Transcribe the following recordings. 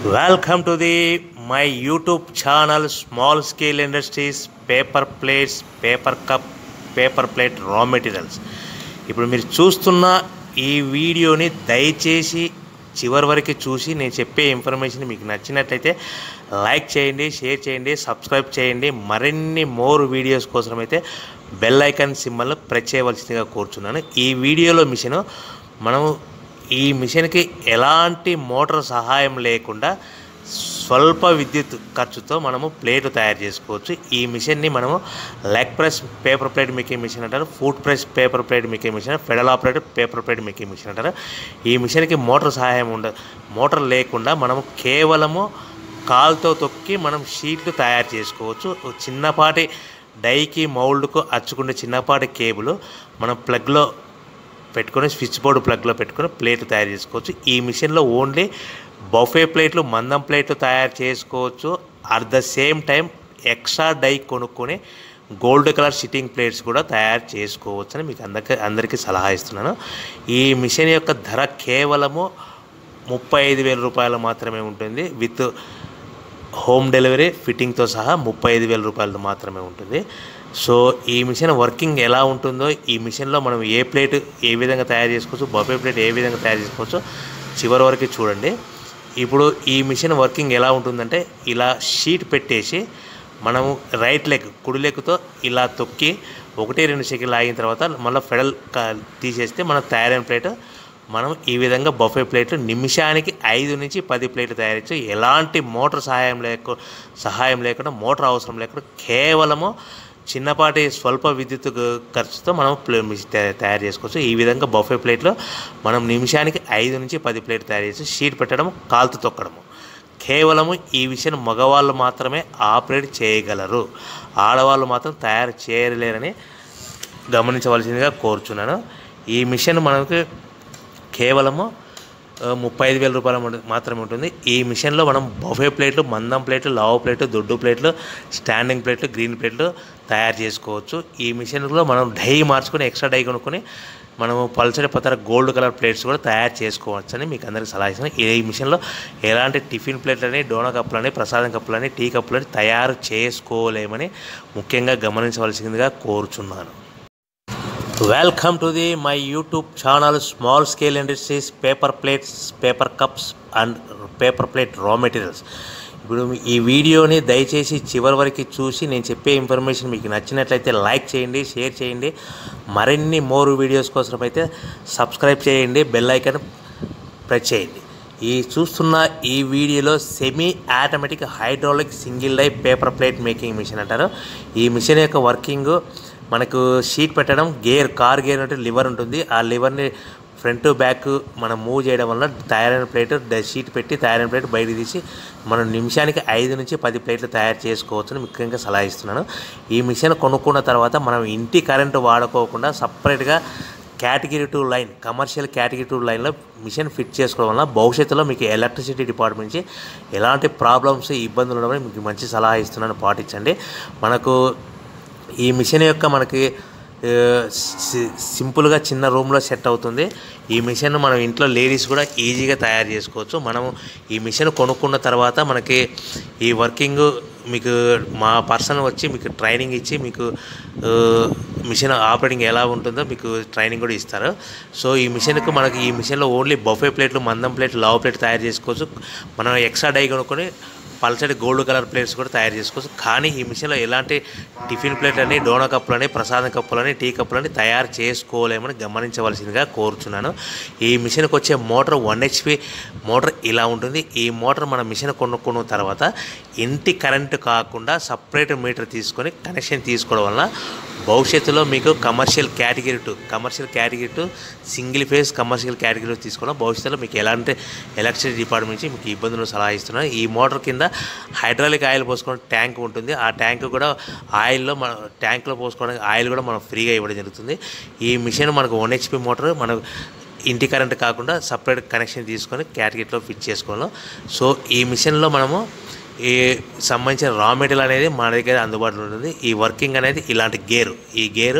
Welcome to the my YouTube channel small scale industries paper plates paper cup paper plate raw materials ఇప్పుడు మీరు చూస్తున్న ఈ వీడియోని దయచేసి చివరి వరకు చూసి నేను చెప్పే ఇన్ఫర్మేషన్ మీకు నచ్చినట్లయితే లైక్ చేయండి షేర్ చేయండి సబ్స్క్రైబ్ చేయండి మరిన్ని మోర్ వీడియోస్ కోసం అయితే బెల్ ఐకాన్ సింబల్ను ప్రెస్ చేయవలసిందిగా కోరుచున్నాను ఈ వీడియోలో మిషన్ మనము ఈ మిషన్కి ఎలాంటి మోటార్ సహాయం లేకుండా స్వల్ప విద్యుత్ ఖర్చుతో మనము ప్లేట్ తయారు చేసుకోవచ్చు ఈ మిషన్ని మనము leg press paper plate making machine అంటారు foot press paper plate making machine pedal operator paper plate making machine అంటారు ఈ మిషన్కి మోటార్ సహాయం ఉండదు మోటార్ లేకుండా మనము కేవలము కాల్తో తొక్కి మనం షీట్లు తయారు చేసుకోవచ్చు ఓ చిన్నపాటి డైకి మౌల్డ్కు అచ్చుకునే చిన్నపాటి కేబుల్ మనం ప్లగ్లో పెట్టుకొని స్విచ్ బోర్డు ప్లగ్లో పెట్టుకొని ప్లేట్ తయారు చేసుకోవచ్చు ఈ మిషన్లో ఓన్లీ బఫే ప్లేట్లు మందం ప్లేట్లు తయారు చేసుకోవచ్చు at the same time extra die కొనుక్కొని గోల్డ్ కలర్ సిట్టింగ్ ప్లేట్స్ కూడా తయారు చేసుకోవచ్చు అని మీకు అందరికీ అందరికీ సలహా ఇస్తున్నాను ఈ మిషన్ యొక్క ధర కేవలము ముప్పై ఐదు వేల రూపాయలు మాత్రమే ఉంటుంది విత్ హోమ్ డెలివరీ ఫిట్టింగ్తో సహా ముప్పై ఐదు వేల రూపాయలతో మాత్రమే ఉంటుంది సో ఈ మిషన్ వర్కింగ్ ఎలా ఉంటుందో ఈ మిషన్లో మనం ఏ ప్లేట్ ఏ విధంగా తయారు చేసుకోవచ్చు బఫే ప్లేట్ ఏ విధంగా తయారు చేసుకోవచ్చు చివరి వరకు చూడండి ఇప్పుడు ఈ మిషన్ వర్కింగ్ ఎలా ఉంటుందంటే ఇలా షీట్ పెట్టేసి మనము రైట్ లెగ్ కుడి లెగ్తో ఇలా తొక్కి ఒకటి రెండు సెకండ్లు ఆగిన తర్వాత మళ్ళీ ఫెడల్ క- తీసేస్తే మన తయారైన ప్లేట్ మనం ఈ విధంగా బఫే ప్లేట్లు నిమిషానికి ఐదు నుంచి పది ప్లేట్లు తయారు చేయొచ్చు ఎలాంటి మోటార్ సహాయం లేక సహాయం లేకుండా మోటార్ అవసరం లేకుండా కేవలము చిన్నపాటి స్వల్ప విద్యుత్ గ- ఖర్చుతో మనం ప్లే మిస్ తయా- తయారు చేసుకోవచ్చు ఈ విధంగా బఫే ప్లేట్లో మనం నిమిషానికి ఐదు నుంచి పది ప్లేట్లు తయారు చేసి షీట్ పెట్టడం కాలుతో తొక్కడము కేవలము ఈ విషయం మగవాళ్ళు మాత్రమే ఆపరేట్ చేయగలరు ఆడవాళ్ళు మాత్రం తయారు చేయలేరని గమనించవలసిందిగా కోరుచున్నాను ఈ మిషన్ మనకు కేవలము ఆ, ముప్పై ఐదు వేల రూపాయల మన- మాత్రమే ఉంటుంది ఈ మిషన్లో మనం బఫే ప్లేట్లు మందం ప్లేట్లు లావు ప్లేట్లు దొడ్డు ప్లేట్లు స్టాండింగ్ ప్లేట్లు గ్రీన్ ప్లేట్లు తయారు చేసుకోవచ్చు ఈ మిషన్లో మనం డై మార్చుకొని ఎక్స్ట్రా డై కొనుక్కొని మనము పల్చడి పతర గోల్డ్ కలర్ ప్లేట్స్ కూడా తయారు చేసుకోవచ్చు అని మీకు అందరికీ సలహా ఇస్తున్నాను ఈ మిషన్లో ఎలాంటి టిఫిన్ ప్లేట్లని డోనా కప్పులని ప్రసాదం కప్పులని టీ కప్పులని తయారు చేసుకోలేమని ముఖ్యంగా గమనించవలసిందిగా కోరుచున్నాను welcome to the my YouTube channel small scale industries paper plates paper cups and paper plate raw materials ఇప్పుడు ఈ వీడియోని దయచేసి చివరి వరకు చూసి నేను చెప్పే ఇన్ఫర్మేషన్ మీకు నచ్చినట్లయితే లైక్ చేయండి షేర్ చేయండి మరిన్ని మోర్ వీడియోస్ కోసం అయితే సబ్స్క్రైబ్ చేయండి బెల్ ఐకాన్ ప్రెస్ చేయండి ఈ చూస్తున్న ఈ వీడియోలో semi automatic hydraulic single die paper plate making machine అంటారు ఈ మిషన్ యొక్క వర్కింగ్ మనకు షీట్ పెట్టడం గేర్ కార్ గేర్ అంటే లివర్ ఉంటుంది ఆ లివర్ని ఫ్రంట్ బ్యాక్ మనం మూవ్ చేయడం వల్ల తయారైన ప్లేట్ షీట్ పెట్టి తయారైన ప్లేట్ బయటకు తీసి మనం నిమిషానికి ఐదు నుంచి పది ప్లేట్లు తయారు చేసుకోవచ్చని ముఖ్యంగా సలహా ఇస్తున్నాను ఈ మిషన్ కొనుక్కున్న తర్వాత మనం ఇంటి కరెంటు వాడుకోకుండా సపరేట్గా category two line commercial category two లైన్లో మిషన్ ఫిట్ చేసుకోవడం వల్ల భవిష్యత్తులో మీకు ఎలక్ట్రిసిటీ డిపార్ట్మెంట్ నుంచి ఎలాంటి ప్రాబ్లమ్స్ ఇబ్బందులు ఉండవని మీకు మంచి సలహా ఇస్తున్నాను పాటించండి మనకు ఈ మిషన్ యొక్క మనకి ఆ, సి- సింపుల్గా చిన్న రూమ్లో సెట్ అవుతుంది ఈ మిషన్ మనం ఇంట్లో లేడీస్ కూడా ఈజీగా తయారు చేసుకోవచ్చు మనము ఈ మిషన్ కొనుక్కున్న తర్వాత మనకి ఈ వర్కింగ్ మీకు మా పర్సన్ వచ్చి మీకు ట్రైనింగ్ ఇచ్చి మీకు ఆ, మిషన్ ఆపరేటింగ్ ఎలా ఉంటుందో మీకు ట్రైనింగ్ కూడా ఇస్తారు సో ఈ మిషన్కు మనకి ఈ మిషన్లో ఓన్లీ బఫే ప్లేట్లు మందం ప్లేట్లు లావు ప్లేట్ తయారు చేసుకోవచ్చు మనం ఎక్స్ట్రా డై కొనుక్కొని పల్చడి గోల్డ్ కలర్ ప్లేట్స్ కూడా తయారు చేసుకోవచ్చు కానీ ఈ మిషన్లో ఎలాంటి టిఫిన్ ప్లేట్లని డోనా కప్పులని ప్రసాదం కప్పులని టీ కప్పులని తయారు చేసుకోలేమని గమనించవలసిందిగా కోరుచున్నాను ఈ మిషన్కి వచ్చే మోటార్ వన్ హెచ్పి మోటార్ ఇలా ఉంటుంది ఈ మోటార్ మన మిషన్ కొనుక్కున్న తర్వాత ఇంటి కరెంటు కాకుండా సపరేట్ మీటర్ తీసుకొని కనెక్షన్ తీసుకోవడం వల్ల భవిష్యత్తులో మీకు commercial category two commercial category two single phase commercial category తీసుకోవడం భవిష్యత్తులో మీకు ఎలాంటి ఎలక్ట్రిసిటీ డిపార్ట్మెంట్ నుంచి మీకు ఇబ్బందులు సలహా ఇస్తున్నాను ఈ మోటార్ కింద హైడ్రాలిక్ ఆయిల్ పోసుకోవడం ట్యాంక్ ఉంటుంది ఆ ట్యాంక్ కూడా ఆయిల్లో మన ట్యాంక్లో పోసుకోవడానికి ఆయిల్ కూడా మనం ఫ్రీగా ఇవ్వడం జరుగుతుంది ఈ మిషన్ మనకు వన్ హెచ్పి మోటార్ మనకు ఇంటి కరెంట్ కాకుండా సపరేట్ కనెక్షన్ తీసుకొని క్యాటగిరీలో ఫిట్ చేసుకోవాలి సో ఈ మిషన్లో మనము ఈ సంబంధించిన రా మెటీరియల్ అనేది మన దగ్గర అందుబాటులో ఉంటుంది ఈ వర్కింగ్ అనేది ఇలాంటి గేరు ఈ గేరు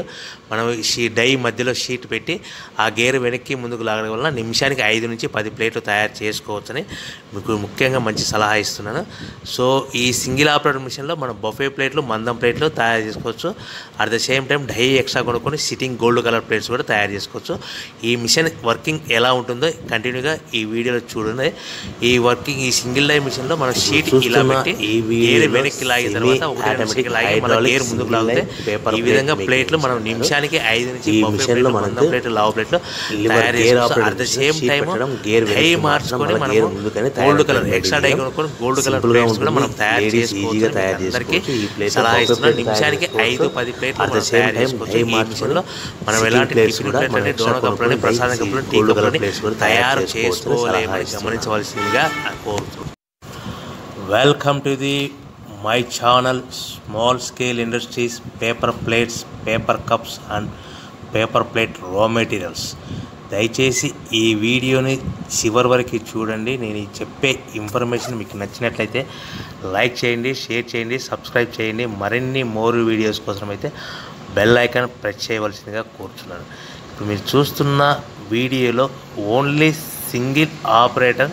మనం షీ డై మధ్యలో షీట్ పెట్టి ఆ గేర్ వెనక్కి ముందుకు లాగడం వల్ల నిమిషానికి ఐదు నుంచి పది ప్లేట్లు తయారు చేసుకోవచ్చని మీకు ముఖ్యంగా మంచి సలహా ఇస్తున్నాను సో ఈ సింగిల్ ఆపరేటర్ మిషన్లో మనం బఫే ప్లేట్లు మందం ప్లేట్లు తయారు చేసుకోవచ్చు at the same time die extra కొనుక్కొని సిట్టింగ్ గోల్డ్ కలర్ ప్లేట్స్ కూడా తయారు చేసుకోవచ్చు ఈ మిషన్ వర్కింగ్ ఎలా ఉంటుందో కంటిన్యూగా ఈ వీడియోలో చూడండి ఈ వర్కింగ్ ఈ సింగిల్ డై మిషన్లో మనం షీట్ ఇలా పెట్టి ఈ గేర్ వీడియోలో వెనక్కి లాగిన తర్వాత ఒకటి రెండు automatic సెకండ్లు లాగి మన hydraulic గేర్ ముందుకు single లాగితే line paper ఈ plate విధంగా making ప్లేట్లు మనం చేస్తారు. నిమిషానికి ఐదు నుంచి ఈ బఫే మిషన్లో ప్లేట్లు, మనకు మందం ప్లేట్లు లావు ప్లేట్లు లివర్ తయారు గేర్ చేసుకోవచ్చు operator at the machine, same sheet time పెట్టడం, గేర్ డై వెనక్కి మార్చుకొని మార్చడం, మనం గేర్ ముందుకనే తయారు గోల్డ్ కలర్ చేయడం ఎక్స్ట్రా డై ఇది కొనుక్కొని గోల్డ్ కలర్ సింపుల్గా ప్లేట్స్ కూడా మనం ఉంటుంది. తయారు లేడీస్ చేసుకోవచ్చు ఈజీగా మీకు తయారు అందరికీ చేసుకోవచ్చు. ఈ ప్లేట్లో సలహా బఫే ఇస్తున్నాను ప్లేట్ నిమిషానికి తయారు ఐదు చేసుకోవచ్చు. పది ప్లేట్లు At the మనం same తయారు time, చేసుకోవచ్చు డై ఈ మార్చుకొని మిషన్లో మనం sitting ఎలాంటి plates టిఫిన్ కూడా ప్లేట్లని మనం డోన extra కప్పులని కొనుక్కొని ప్రసాదం డై కప్పులని టీ gold colour కప్పులని plates కూడా తయారు తయారు చేసుకోవచ్చని సలహా చేసుకోలేమని ఇస్తున్నాను. గమనించవలసిందిగా కోరుతున్నాను welcome to the my channel small scale industries paper plates paper cups and paper plate raw materials దయచేసి ఈ వీడియోని చివరి వరకు చూడండి నేను ఈ చెప్పే ఇన్ఫర్మేషన్ మీకు నచ్చినట్లయితే లైక్ చేయండి షేర్ చేయండి సబ్స్క్రైబ్ చేయండి మరిన్ని మోర్ వీడియోస్ కోసం అయితే బెల్ ఐకాన్ ప్రెస్ చేయవలసిందిగా కోరుతున్నాను ఇప్పుడు మీరు చూస్తున్న వీడియోలో ఓన్లీ సింగిల్ ఆపరేటర్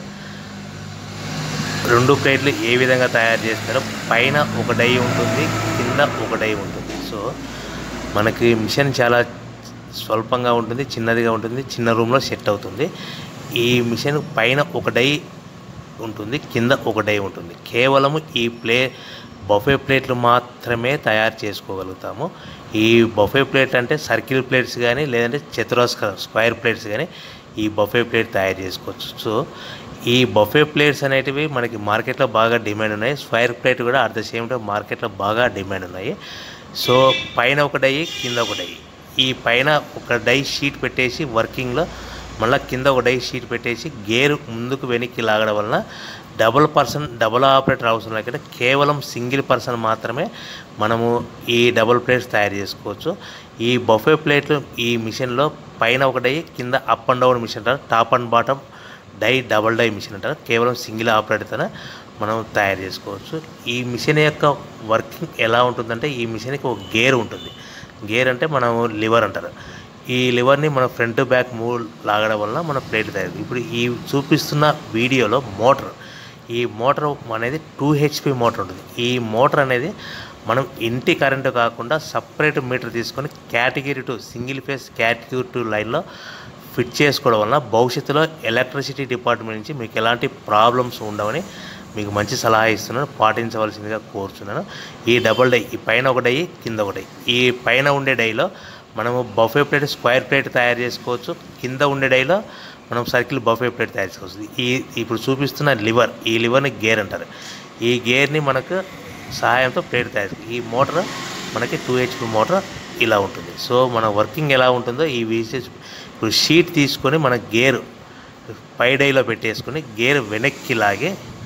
రెండు ప్లేట్లు ఏ విధంగా తయారు చేస్తారో పైన ఒక డై ఉంటుంది కింద ఒక డై ఉంటుంది సో మనకి మిషన్ చాలా స్వల్పంగా ఉంటుంది చిన్నదిగా ఉంటుంది చిన్న రూమ్లో సెట్ అవుతుంది ఈ మిషన్ పైన ఒక డై ఉంటుంది కింద ఒక డై ఉంటుంది కేవలము ఈ ప్లే బఫే ప్లేట్లు మాత్రమే తయారు చేసుకోగలుగుతాము ఈ బఫే ప్లేట్ అంటే సర్కిల్ ప్లేట్స్ కానీ లేదంటే చతురస్ర స్క్వైర్ ప్లేట్స్ కానీ ఈ బఫే ప్లేట్ తయారు చేసుకోవచ్చు సో ఈ బఫే ప్లేట్స్ అనేటివి మనకి మార్కెట్లో బాగా డిమాండ్ ఉన్నాయి స్క్వైర్ ప్లేట్ కూడా అట్ ద సేమ్ టైం మార్కెట్లో బాగా డిమాండ్ ఉన్నాయి సో పైన ఒక డై కింద ఒక డై ఈ పైన ఒక డై షీట్ పెట్టేసి వర్కింగ్లో మళ్ళీ కింద ఒక డై షీట్ పెట్టేసి గేర్ ముందుకు వెనక్కి లాగడం వలన డబుల్ పర్సన్ డబుల్ ఆపరేటర్ అవసరం లేకుండా కేవలం సింగిల్ పర్సన్ మాత్రమే మనము ఈ డబుల్ ప్లేట్స్ తయారు చేసుకోవచ్చు ఈ బఫే ప్లేట్లు ఈ మిషన్లో పైన ఒక డై కింద అప్ అండ్ డౌన్ మిషన్ అంటారు top and bottom die double die machine అంటారు కేవలం సింగిల్ ఆపరేటర్తోనే మనం తయారు చేసుకోవచ్చు ఈ మిషన్ యొక్క వర్కింగ్ ఎలా ఉంటుందంటే ఈ మిషన్కి ఒక గేర్ ఉంటుంది గేర్ అంటే మనం లివర్ అంటారు ఈ లివర్ని మన ఫ్రంట్ బ్యాక్ మూవ్ లాగడం వల్ల మన ప్లేట్ తయారు ఇప్పుడు ఈ చూపిస్తున్న వీడియోలో మోటార్ ఈ మోటార్ అనేది టూ హెచ్పి మోటార్ ఉంటుంది ఈ మోటార్ అనేది మనం ఇంటి కరెంటు కాకుండా సపరేట్ మీటర్ తీసుకొని category two single phase category two లైన్లో ఫిట్ చేసుకోవడం వలన భవిష్యత్తులో ఎలక్ట్రిసిటీ డిపార్ట్మెంట్ నుంచి మీకు ఎలాంటి ప్రాబ్లమ్స్ ఉండవని మీకు మంచి సలహా ఇస్తున్నాను పాటించవలసిందిగా కోరుచున్నాను ఈ డబుల్ డై ఈ పైన ఒక డై కింద ఒక డై ఈ పైన ఉండే డైలో మనము బఫే ప్లేట్ స్క్వేర్ ప్లేట్ తయారు చేసుకోవచ్చు కింద ఉండే డైలో మనం సర్కిల్ బఫే ప్లేట్ తయారు చేసుకోవచ్చు ఈ ఇప్పుడు చూపిస్తున్న లివర్ ఈ లివర్ని గేర్ అంటారు ఈ గేర్ని మనకు సహాయంతో ప్లేట్ తయారు ఈ మోటార్ మనకి టూ హెచ్పి మోటార్ ఇలా ఉంటుంది సో మన వర్కింగ్ ఎలా ఉంటుందో ఈ విషయం ఇప్పుడు షీట్ తీసుకొని మన గేర్ పై డైలో పెట్టేసుకొని గేర్ వెనక్కి లాగే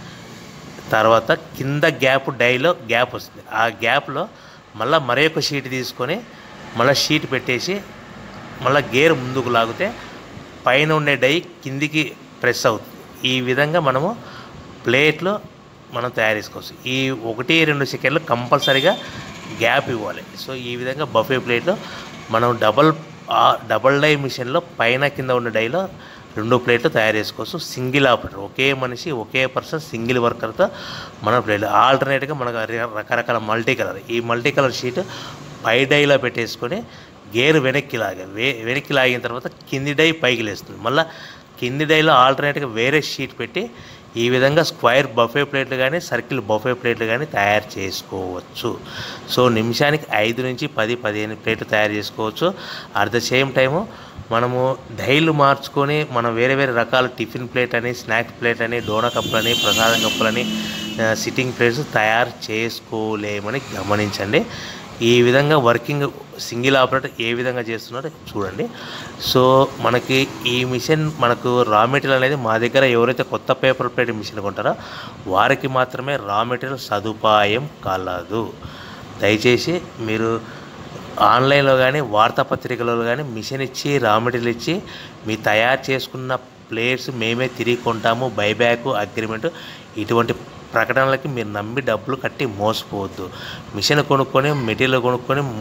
తర్వాత కింద గ్యాప్ డైలో గ్యాప్ వస్తుంది ఆ గ్యాప్లో మళ్ళీ మరొక షీట్ తీసుకొని మళ్ళీ షీట్ పెట్టేసి మళ్ళీ గేర్ ముందుకు లాగితే పైన ఉండే డై కిందికి ప్రెస్ అవుతుంది ఈ విధంగా మనము ప్లేట్లో మనం తయారు చేసుకోవచ్చు ఈ ఒకటి రెండు సెకండ్లు కంపల్సరీగా గ్యాప్ ఇవ్వాలి సో ఈ విధంగా బఫే ప్లేట్లో మనం డబల్ డబల్ డై మిషన్లో పైన కింద ఉన్న డైలో రెండు ప్లేట్లు తయారు చేసుకోవచ్చు సింగిల్ ఆపరేటర్ ఒకే మనిషి ఒకే పర్సన్ సింగిల్ వర్కర్తో మన ప్లేట్ ఆల్టర్నేట్గా మనకు ర- రకరకాల మల్టీ కలర్ ఈ మల్టీ కలర్ షీట్ పై డైలో పెట్టేసుకొని గేర్ వెనక్కి లాగా వే వెనక్కి లాగిన తర్వాత కింది డై పైకి లేస్తుంది మళ్ళీ కింది డైలో ఆల్టర్నేట్గా వేరే షీట్ పెట్టి ఈ విధంగా స్క్వైర్ బఫే ప్లేట్లు కానీ సర్కిల్ బఫే ప్లేట్లు కానీ తయారు చేసుకోవచ్చు సో నిమిషానికి ఐదు నుంచి పది పదిహేను ప్లేట్లు తయారు చేసుకోవచ్చు అట్ ద సేమ్ టైము మనము డైలు మార్చుకొని మనం వేరే వేరే రకాల టిఫిన్ ప్లేట్ అని స్నాక్ ప్లేట్ అని డోనా కప్పులని ప్రసాదం కప్పులని ఆ, సిట్టింగ్ ప్లేట్స్ తయారు చేసుకోలేమని గమనించండి ఈ విధంగా వర్కింగ్ సింగిల్ ఆపరేటర్ ఏ విధంగా చేస్తున్నారో చూడండి సో మనకి ఈ మిషన్ మనకు రా మెటీరియల్ అనేది మా దగ్గర ఎవరైతే కొత్త పేపర్ ప్లేట్ మిషన్ కొంటారో వారికి మాత్రమే రా మెటీరియల్ సదుపాయం కలదు దయచేసి మీరు ఆన్లైన్లో కానీ వార్తాపత్రికలలో కానీ మిషన్ ఇచ్చి రా మెటీరియల్ ఇచ్చి మీ తయారు చేసుకున్న ప్లేట్స్ మేమే తిరిగి కొంటాము బైబ్యాక్ అగ్రిమెంట్ ఇటువంటి ప్రకటనలకి మీరు నమ్మి డబ్బులు కట్టి మోసపోవద్దు మిషన్ కొనుక్కొని మెటీరియల్ కొనుక్కొని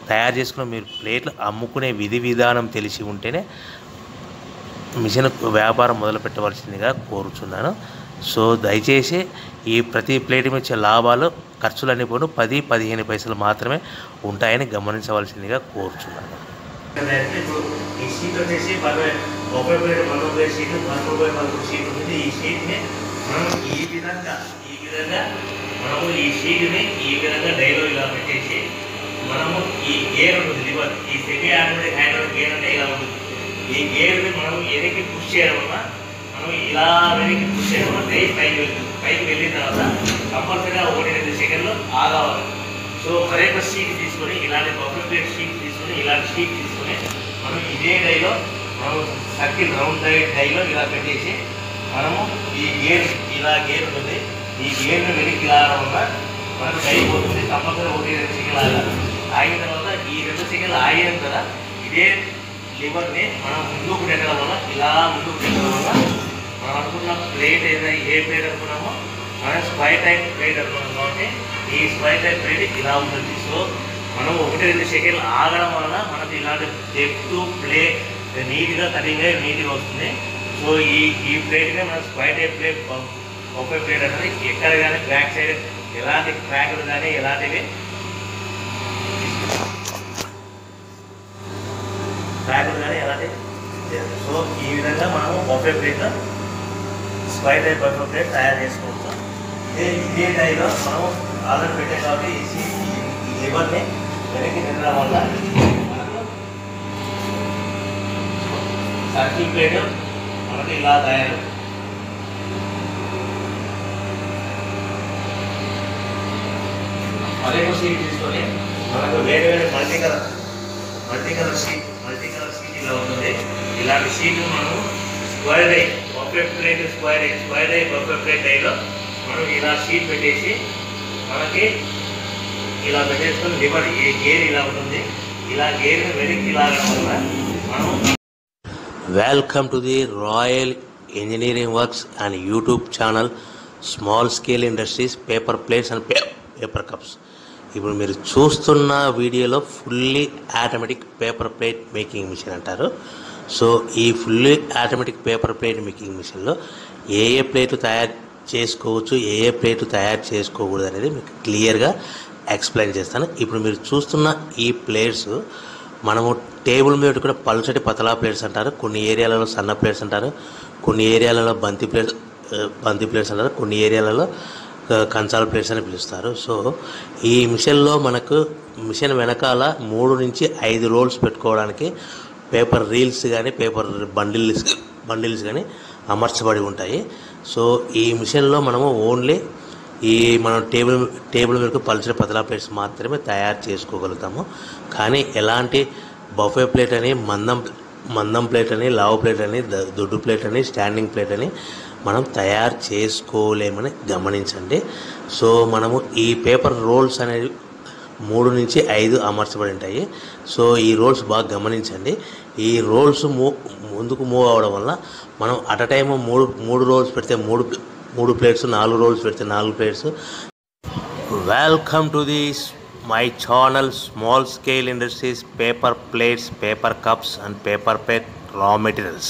తయారు చేసుకున్న మీరు ప్లేట్లు అమ్ముకునే విధి విధానం తెలిసి ఉంటేనే మిషన్ వ్యాపారం మొదలు పెట్టవలసిందిగా కోరుచున్నాను సో దయచేసి ఈ ప్రతి ప్లేట్ మీద వచ్చే లాభాలు ఖర్చులన్నీ పోను పది పదిహేను పైసలు మాత్రమే ఉంటాయని గమనించవలసిందిగా కోరుచున్నాను ఈ షీట్ వచ్చేసి ముప్పై ప్లేట్ పదకొండు షీట్ పదకొండు పదకొండు షీట్ ఉంటుంది ఈ షీట్ని మనం ఈ విధంగా ఈ విధంగా మనము ఈ షీట్ని ఈ విధంగా డైలో ఇలా పెట్టేసి మనము ఈ గేర్ ఉంటుంది లివర్ ఈ సెమీ ఆటోమేటిక్ హ్యాండ్ గేర్ అంటే ఇలా ఉంటుంది ఈ గేర్ని మనం వెనక్కి పుష్ చేయడం వల్ల మనం ఇలా వెనక్కి పుష్ చేయడం వల్ల డై పైకి వెళ్తుంది పైకి వెళ్ళిన తర్వాత కంపల్సరీగా ఒకటి రెండు సెకండ్లు ఆగాలి సో మరొక షీట్ తీసుకొని ఇలాంటి బఫర్ ప్లేట్ షీట్ తీసుకొని ఇలాంటి షీట్ తీసుకొని మనం ఇదే డైలో మనం సర్కిల్ రౌండ్ డై డైలో ఇలా పెట్టేసి మనము ఈ గేర్ ఇలా గేర్ ఉంటుంది ఈ గేర్ని వెనక్కి లాగడం వల్ల మనకు డై పోతుంది కంపల్సరీ ఒకటి రెండు సెకండ్లు ఆగాలి ఆగిన తర్వాత ఈ రెండు సెకండ్లు ఆగిన కదా ఇదే లివర్ని మనం ముందుకు పెట్టడం వల్ల ఇలా ముందుకు పెట్టడం వల్ల మనం అనుకున్న ప్లేట్ ఏదైనా ఏ ప్లేట్ అనుకున్నామో మనం స్క్వైర్ టైప్ ప్లేట్ అనుకున్నాం కాబట్టి ఈ స్క్వైర్ టైప్ ప్లేట్ ఇలా ఉంటుంది సో మనం ఒకటి రెండు సెకండ్లు ఆగడం వలన మనకి ఇలాంటి డెప్త్ ప్లే నీట్గా కటింగ్ అయ్యి నీట్గా వస్తుంది సో ఈ ఈ ప్లేట్గా మనం స్క్వైర్ టైప్ ప్లేట్ ఒకే ప్లేట్ అనేది ఎక్కడ కానీ బ్యాక్ సైడ్ ఎలాంటి క్రాకులు కానీ ఎలాంటివి క్రాకులు కానీ ఎలాంటి లేదు. సో ఈ విధంగా మనము buffet plate square type buffet plate తయారు చేసుకోవచ్చు ఇదే ఇదే టైంలో మనం ఆర్డర్ పెట్టాం కాబట్టి ఈ సీ- ఈ- ఈ లివర్ని వెనక్కి తినడం వల్ల మనకు సర్కిల్ ప్లేట్ మనకి ఇలా తయారు మరొక సీట్ తీసుకొని మనకు వేరే వేరే multi colour multi colour sheet multi colour sheet ఇలా ఉంటుంది ఇలాంటి షీట్ మనం square I buffet plate square I square I buffet plate ఐలో మనం ఇలా షీట్ పెట్టేసి మనకి ఇలా పెట్టేసుకొని లివర్ ఈ గేర్ ఇలా ఉంటుంది ఇలా గేర్ని వెనక్కి లాగడం వల్ల మనం welcome to the royal engineering works and YouTube channel small scale industries paper plates and paper cups ఇప్పుడు మీరు చూస్తున్న వీడియోలో fully automatic paper plate making machine అంటారు సో ఈ fully automatic paper plate making మిషన్లో ఏ ఏ ప్లేట్లు తయారు చేసుకోవచ్చు ఏ ఏ ప్లేట్లు తయారు చేసుకోకూడదు అనేది మీకు క్లియర్గా ఎక్స్ప్లెయిన్ చేస్తాను ఇప్పుడు మీరు చూస్తున్న ఈ ప్లేట్స్ మనము టేబుల్ మీద కూడా పల్చటి పతలా ప్లేట్స్ అంటారు కొన్ని ఏరియాలలో సన్న ప్లేట్స్ అంటారు కొన్ని ఏరియాలలో బంతి ప్లేట్స్ ఆ, బంతి ప్లేట్స్ అంటారు కొన్ని ఏరియాలలో ఆ, కంచాల ప్లేట్స్ అని పిలుస్తారు సో ఈ మిషన్లో మనకు మిషన్ వెనకాల మూడు నుంచి ఐదు రోల్స్ పెట్టుకోవడానికి పేపర్ రీల్స్ కానీ పేపర్ బండిల్స్ బండిల్స్ కానీ అమర్చబడి ఉంటాయి సో ఈ మిషన్లో మనము ఓన్లీ ఈ మనం టేబుల్ టేబుల్ మీద పల్చని పతలా ప్లేట్స్ మాత్రమే తయారు చేసుకోగలుగుతాము కానీ ఎలాంటి బఫే ప్లేట్ అని మందం మందం ప్లేట్ అని లావు ప్లేట్ అని ద- దొడ్డు ప్లేట్ అని స్టాండింగ్ ప్లేట్ అని మనం తయారు చేసుకోలేమని గమనించండి సో మనము ఈ పేపర్ రోల్స్ అనేవి మూడు నుంచి ఐదు అమర్చబడి ఉంటాయి సో ఈ రోల్స్ బాగా గమనించండి ఈ రోల్స్ మూ ముందుకు మూవ్ అవ్వడం వల్ల మనం అట్ అ టైమ్ మూడు మూడు రోల్స్ పెడితే మూడు మూడు ప్లేట్స్ నాలుగు రోల్స్ పెడితే నాలుగు plates welcome to this my channel small scale industries paper plates paper cups and paper plate raw materials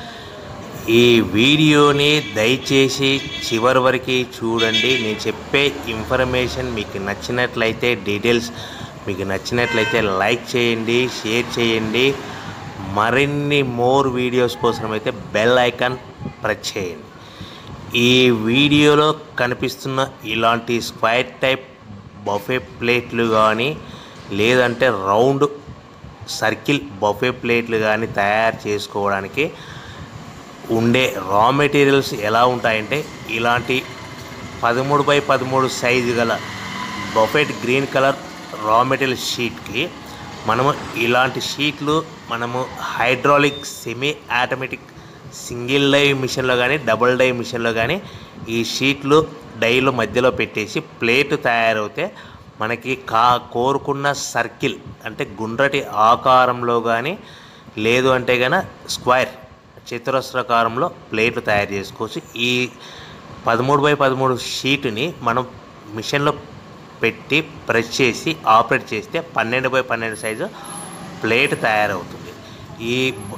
ఈ వీడియోని దయచేసి చివరి వరకు చూడండి నేను చెప్పే ఇన్ఫర్మేషన్ మీకు నచ్చినట్లయితే డీటెయిల్స్ మీకు నచ్చినట్లయితే లైక్ చేయండి షేర్ చేయండి మరిన్ని మోర్ వీడియోస్ కోసం అయితే బెల్ ఐకాన్ ప్రెస్ చేయండి ఈ వీడియోలో కనిపిస్తున్న ఇలాంటి స్క్వైర్ టైప్ బఫే ప్లేట్లు కానీ లేదంటే రౌండ్ సర్కిల్ బఫే ప్లేట్లు కానీ తయారు చేసుకోవడానికి ఉండే రా మెటీరియల్స్ ఎలా ఉంటాయంటే ఇలాంటి పదమూడు బై పదమూడు సైజు గల buffet green colour raw material షీట్కి మనము ఇలాంటి షీట్లు మనము hydraulic semi automatic single die మిషన్లో కానీ డబుల్ డై మిషన్లో కానీ ఈ షీట్లు డైలో మధ్యలో పెట్టేసి ప్లేట్ తయారవుతే మనకి కా కోరుకున్న సర్కిల్ అంటే గుండ్రటి ఆకారంలో కానీ లేదు అంటే గన స్క్వైర్ చతురస్రాకారంలో ప్లేట్లు తయారు చేసుకోవచ్చు ఈ పదమూడు బై పదమూడు షీటుని మనం మిషన్లో పెట్టి ప్రెస్ చేసి ఆపరేట్ చేస్తే పన్నెండు బై పన్నెండు సైజు ప్లేట్ తయారవుతుంది ఈ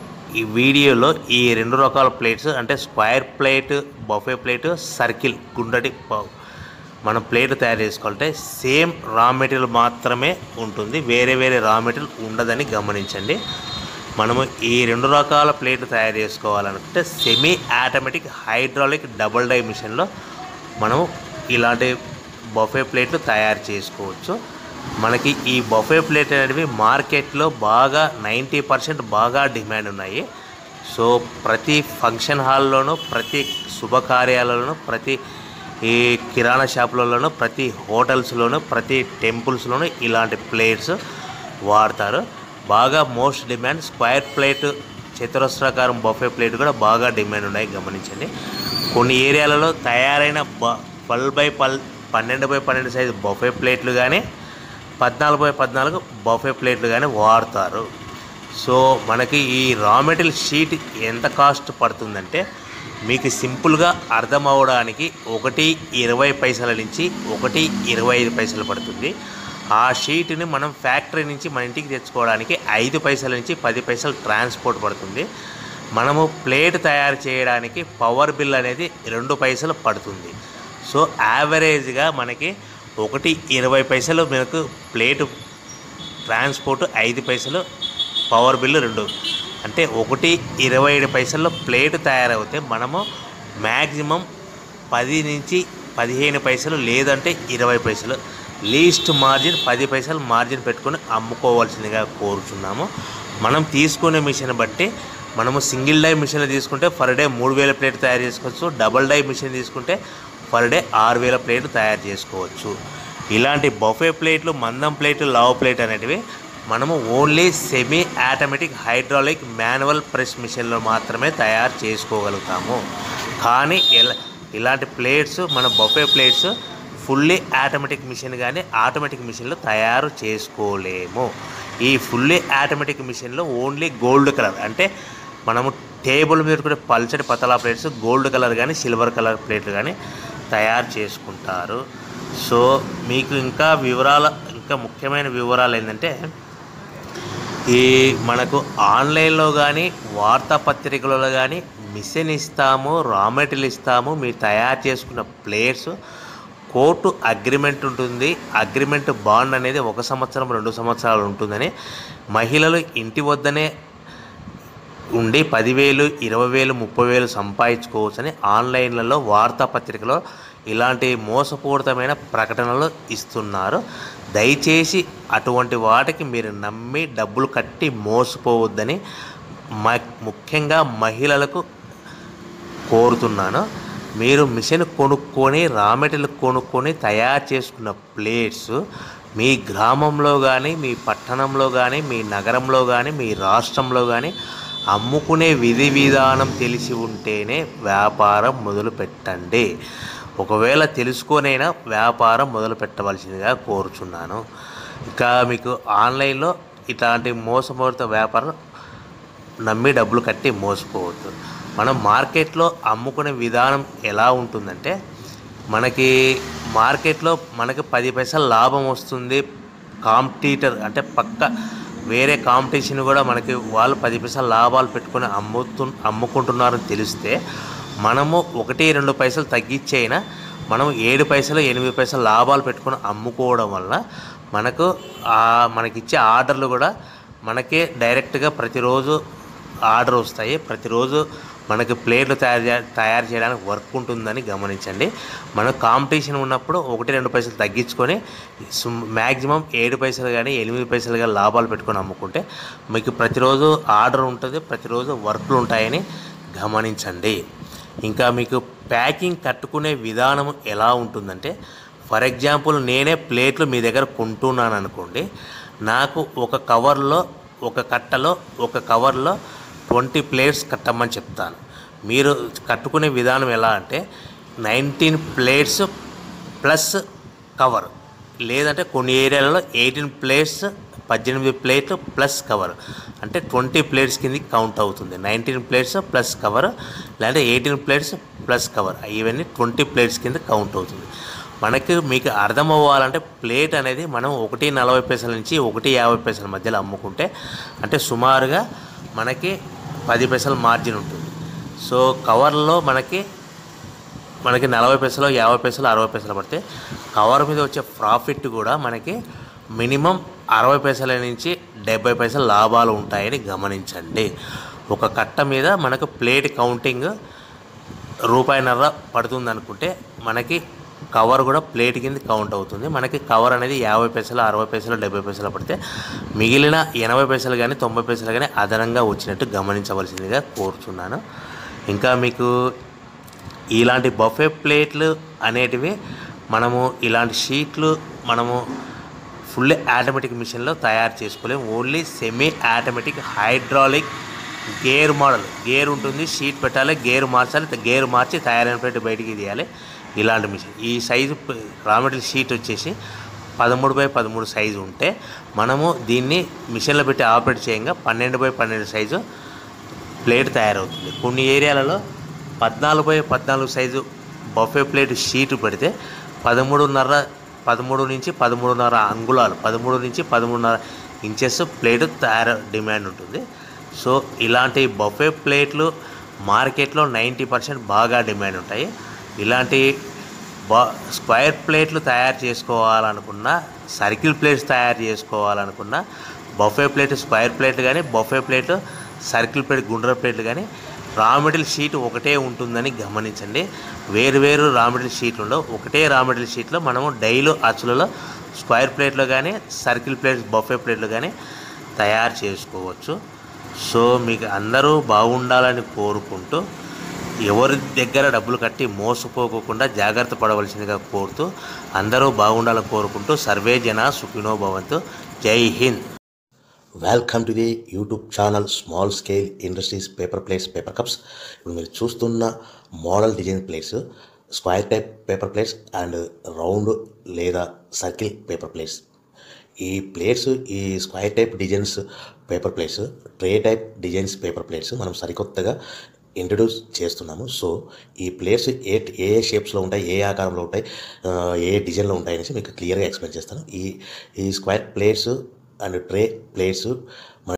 ఈ వీడియోలో ఈ రెండు రకాల ప్లేట్స్ అంటే square plate buffet plate circle గుండటి ప- మనం ప్లేట్ తయారు చేసుకోవాలంటే సేమ్ రా మెటీరియల్ మాత్రమే ఉంటుంది వేరే వేరే రా మెటీరియల్ ఉండదని గమనించండి మనము ఈ రెండు రకాల ప్లేట్లు తయారు చేసుకోవాలనుకుంటే semi automatic hydraulic double die మిషన్లో మనము ఇలాంటి బఫే ప్లేట్లు తయారు చేసుకోవచ్చు మనకి ఈ బఫే ప్లేట్ అనేవి మార్కెట్లో బాగా నైంటీ పర్సెంట్ బాగా డిమాండ్ ఉన్నాయి సో ప్రతి ఫంక్షన్ హాల్లోనూ ప్రతి శుభకార్యాలలోనూ ప్రతి ఈ కిరాణా షాపులలోనూ ప్రతి హోటల్స్లోనూ ప్రతి టెంపుల్స్లోనూ ఇలాంటి ప్లేట్స్ వాడతారు బాగా మోస్ట్ డిమాండ్ స్క్వేర్ ప్లేట్ చతురస్రాకారం బఫే ప్లేట్ కూడా బాగా డిమాండ్ ఉన్నాయి గమనించండి కొన్ని ఏరియాలలో తయారైన బ పల్ బై పల్ పన్నెండు బై పన్నెండు సైజు బఫే ప్లేట్లు కానీ పద్నాలుగు బై పద్నాలుగు బఫే ప్లేట్లు కానీ వాడతారు సో మనకి ఈ రా మెటీరియల్ షీట్ ఎంత కాస్ట్ పడుతుందంటే మీకు సింపుల్గా అర్థం అవడానికి ఒకటి ఇరవై పైసల నుంచి ఒకటి ఇరవై ఐదు పైసలు పడుతుంది ఆ షీట్ని మనం ఫ్యాక్టరీ నుంచి మన ఇంటికి తెచ్చుకోవడానికి ఐదు పైసల నుంచి పది పైసలు ట్రాన్స్పోర్ట్ పడుతుంది మనము ప్లేట్ తయారు చేయడానికి పవర్ బిల్ అనేది రెండు పైసలు పడుతుంది సో యావరేజ్గా మనకి ఒకటి ఇరవై పైసలు మనకు ప్లేటు ట్రాన్స్పోర్ట్ ఐదు పైసలు పవర్ బిల్లు రెండు అంటే ఒకటి ఇరవై ఏడు పైసల్లో ప్లేట్ తయారవుతే మనము మ్యాక్సిమం పది నుంచి పదిహేను పైసలు లేదంటే ఇరవై పైసలు లీస్ట్ మార్జిన్ పది పైసలు మార్జిన్ పెట్టుకొని అమ్ముకోవాల్సిందిగా కోరుచున్నాము మనం తీసుకునే మిషన్ బట్టి మనము సింగిల్ డై మిషన్ తీసుకుంటే పర్ డే మూడు వేల ప్లేట్ తయారు చేసుకోవచ్చు డబల్ డై మిషన్ తీసుకుంటే పర్ డే ఆరు వేల ప్లేట్ తయారు చేసుకోవచ్చు ఇలాంటి బఫే ప్లేట్లు మందం ప్లేట్లు లావ్ ప్లేట్ అనేటివి మనము only semi automatic hydraulic manual press మిషన్లో మాత్రమే తయారు చేసుకోగలుగుతాము కానీ ఇలా ఇలాంటి ప్లేట్స్ మన buffet plates fully automatic machine కానీ ఆటోమేటిక్ మిషన్లో తయారు చేసుకోలేము ఈ ఫుల్లీ ఆటోమేటిక్ మిషన్లో ఓన్లీ గోల్డ్ కలర్ అంటే మనము టేబుల్ మీద కూడా పల్చటి పతలా ప్లేట్స్ గోల్డ్ కలర్ కానీ సిల్వర్ కలర్ ప్లేట్లు కానీ తయారు చేసుకుంటారు సో మీకు ఇంకా వివరాల ఇంకా ముఖ్యమైన వివరాలు ఏంటంటే ఈ మనకు ఆన్లైన్లో కానీ వార్తాపత్రికలలో కానీ మిషన్ ఇస్తాము రా మెటీరియల్ ఇస్తాము మీరు తయారు చేసుకున్న ప్లేయర్స్ కోర్టు అగ్రిమెంట్ ఉంటుంది అగ్రిమెంట్ బాండ్ అనేది ఒక సంవత్సరం రెండు సంవత్సరాలు ఉంటుందని మహిళలు ఇంటి వద్దనే ఉండి పదివేలు ఇరవై వేలు ముప్పై వేలు సంపాదించుకోవచ్చని ఆన్లైన్లలో వార్తాపత్రికలో ఇలాంటి మోసపూరితమైన ప్రకటనలు ఇస్తున్నారు దయచేసి అటువంటి వాటికి మీరు నమ్మి డబ్బులు కట్టి మోసపోవద్దని మ ముఖ్యంగా మహిళలకు కోరుతున్నాను మీరు మిషన్ కొనుక్కొని రా మెటీరియల్ కొనుక్కొని తయారు చేసుకున్న ప్లేట్స్ మీ గ్రామంలో కానీ మీ పట్టణంలో కానీ మీ నగరంలో కానీ మీ రాష్ట్రంలో కానీ అమ్ముకునే విధి విధానం తెలిసి ఉంటేనే వ్యాపారం మొదలు పెట్టండి ఒకవేళ తెలుసుకొనైనా వ్యాపారం మొదలు పెట్టవలసిందిగా కోరుచున్నాను ఇంకా మీకు ఆన్లైన్లో ఇట్లాంటి మోసపూరిత వ్యాపారం నమ్మి డబ్బులు కట్టి మోసపోవద్దు మనం మార్కెట్లో అమ్ముకునే విధానం ఎలా ఉంటుందంటే మనకి మార్కెట్లో మనకి పది పైసలు లాభం వస్తుంది కాంపిటీటర్ అంటే పక్క వేరే కాంపిటీషన్ కూడా మనకి వాళ్ళు పది పైసలు లాభాలు పెట్టుకొని అమ్ముతు అమ్ముకుంటున్నారని తెలిస్తే మనము ఒకటి రెండు పైసలు తగ్గించైనా మనం ఏడు పైసలు ఎనిమిది పైసలు లాభాలు పెట్టుకొని అమ్ముకోవడం వల్ల మనకు ఆ మనకిచ్చే ఆర్డర్లు కూడా మనకే డైరెక్ట్గా ప్రతిరోజు ఆర్డర్ వస్తాయి ప్రతిరోజు మనకి ప్లేట్లు తయారు చే తయారు చేయడానికి వర్క్ ఉంటుందని గమనించండి మనకు కాంపిటీషన్ ఉన్నప్పుడు ఒకటి రెండు పైసలు తగ్గించుకొని మ్యాక్సిమం ఏడు పైసలు కానీ ఎనిమిది పైసలు కానీ లాభాలు పెట్టుకొని అమ్ముకుంటే మీకు ప్రతిరోజు ఆర్డర్ ఉంటుంది ప్రతిరోజు వర్క్లు ఉంటాయని గమనించండి ఇంకా మీకు ప్యాకింగ్ కట్టుకునే విధానం ఎలా ఉంటుందంటే ఫర్ ఎగ్జాంపుల్ నేనే ప్లేట్లు మీ దగ్గర కొంటున్నాను అనుకోండి నాకు ఒక కవర్లో ఒక కట్టలో ఒక కవర్లో ట్వంటీ ప్లేట్స్ కట్టమని చెప్తాను మీరు కట్టుకునే విధానం ఎలా అంటే నైన్టీన్ ప్లేట్స్ ప్లస్ కవర్ లేదంటే కొన్ని ఏరియాలలో ఎయిటీన్ ప్లేట్స్ పద్దెనిమిది ప్లేట్లు ప్లస్ కవర్ అంటే ట్వంటీ ప్లేట్స్ కింద కౌంట్ అవుతుంది నైన్టీన్ ప్లేట్స్ ప్లస్ కవర్ లేదంటే ఎయిటీన్ ప్లేట్స్ ప్లస్ కవర్ ఇవన్నీ ట్వంటీ ప్లేట్స్ కింద కౌంట్ అవుతుంది మనకి మీకు అర్థం అవ్వాలంటే ప్లేట్ అనేది మనం ఒకటి నలభై పైసల నుంచి ఒకటి యాభై పైసల మధ్యలో అమ్ముకుంటే అంటే సుమారుగా మనకి పది పైసల మార్జిన్ ఉంటుంది సో కవర్లో మనకి మనకి నలభై పైసలు యాభై పైసలు అరవై పైసలు పడితే కవర్ మీద వచ్చే ప్రాఫిట్ కూడా మనకి మినిమం అరవై పైసల నుంచి డెబ్బై పైసలు లాభాలు ఉంటాయని గమనించండి ఒక కట్ట మీద మనకు ప్లేట్ కౌంటింగ్ రూపాయిన్నర పడుతుంది అనుకుంటే మనకి కవర్ కూడా ప్లేట్ కింద కౌంట్ అవుతుంది మనకి కవర్ అనేది యాభై పైసలు అరవై పైసలు డెబ్బై పైసలు పడితే మిగిలిన ఎనభై పైసలు కానీ తొంభై పైసలు కానీ అదనంగా వచ్చినట్టు గమనించవలసిందిగా కోరుచున్నాను ఇంకా మీకు ఇలాంటి బఫే ప్లేట్లు అనేటివి మనము ఇలాంటి షీట్లు మనము ఫుల్ ఆటోమేటిక్ మిషన్లో తయారు చేసుకోలేము only semi automatic hydraulic gear model gear ఉంటుంది షీట్ పెట్టాలి గేర్ మార్చాలి గేర్ మార్చి తయారైన ప్లేట్ బయటికి తీయాలి ఇలాంటి మిషన్ ఈ సైజు రా మెటీరియల్ షీట్ వచ్చేసి పదమూడు బై పదమూడు సైజు ఉంటే మనము దీన్ని మిషన్లో పెట్టి ఆపరేట్ చేయంగా పన్నెండు బై పన్నెండు సైజు ప్లేట్ తయారవుతుంది కొన్ని ఏరియాలలో పద్నాలుగు బై పద్నాలుగు సైజు బఫే ప్లేట్ షీట్ పెడితే పదమూడున్నర పదమూడు నుంచి పదమూడున్నర అంగుళాలు పదమూడు నుంచి పదమూడున్నర ఇంచెస్ ప్లేట్ తయారు డిమాండ్ ఉంటుంది సో ఇలాంటి బఫే ప్లేట్లు మార్కెట్లో నైంటీ పర్సెంట్ బాగా డిమాండ్ ఉంటాయి ఇలాంటి బా స్క్వైర్ ప్లేట్లు తయారు చేసుకోవాలనుకున్నా సర్కిల్ ప్లేట్స్ తయారు చేసుకోవాలనుకున్నా బఫే ప్లేట్ స్క్వైర్ ప్లేట్ కానీ బఫే ప్లేట్ సర్కిల్ ప్లేట్ గుండ్ర ప్లేట్లు కానీ రా మెటీరియల్ షీట్ ఒకటే ఉంటుందని గమనించండి వేరు వేరు రా మెటీరియల్ షీట్లు ఉండవు ఒకటే రా మెటీరియల్ షీట్లో మనము డైలు అచ్చులలో స్క్వైర్ ప్లేట్లో కానీ సర్కిల్ ప్లేట్స్ బఫే ప్లేట్లు కానీ తయారు చేసుకోవచ్చు సో మీకు అందరూ బాగుండాలని కోరుకుంటూ ఎవరి దగ్గర డబ్బులు కట్టి మోసపోకోకుండా జాగ్రత్త పడవలసిందిగా కోరుతూ అందరూ బాగుండాలని కోరుకుంటూ సర్వే జన సుఖినో భవంతు జై Hind welcome to the YouTube channel small scale industries paper plates paper cups ఇప్పుడు మీరు చూస్తున్న model design plates square type paper plates and round లేదా సర్కిల్ పేపర్ ప్లేట్స్ ఈ ప్లేట్స్ ఈ square type designs paper plates tray type designs paper plates మనం సరికొత్తగా introduce చేస్తున్నాము so ఈ ప్లేట్స్ ఏ ఏ షేప్స్లో ఉంటాయి ఏ ఆకారంలో ఉంటాయి ఆ, ఏ డిజైన్లో ఉంటాయి అనేసి మీకు క్లియర్గా ఎక్స్ప్లెయిన్ చేస్తాను ఈ ఈ square plates and tray plates మన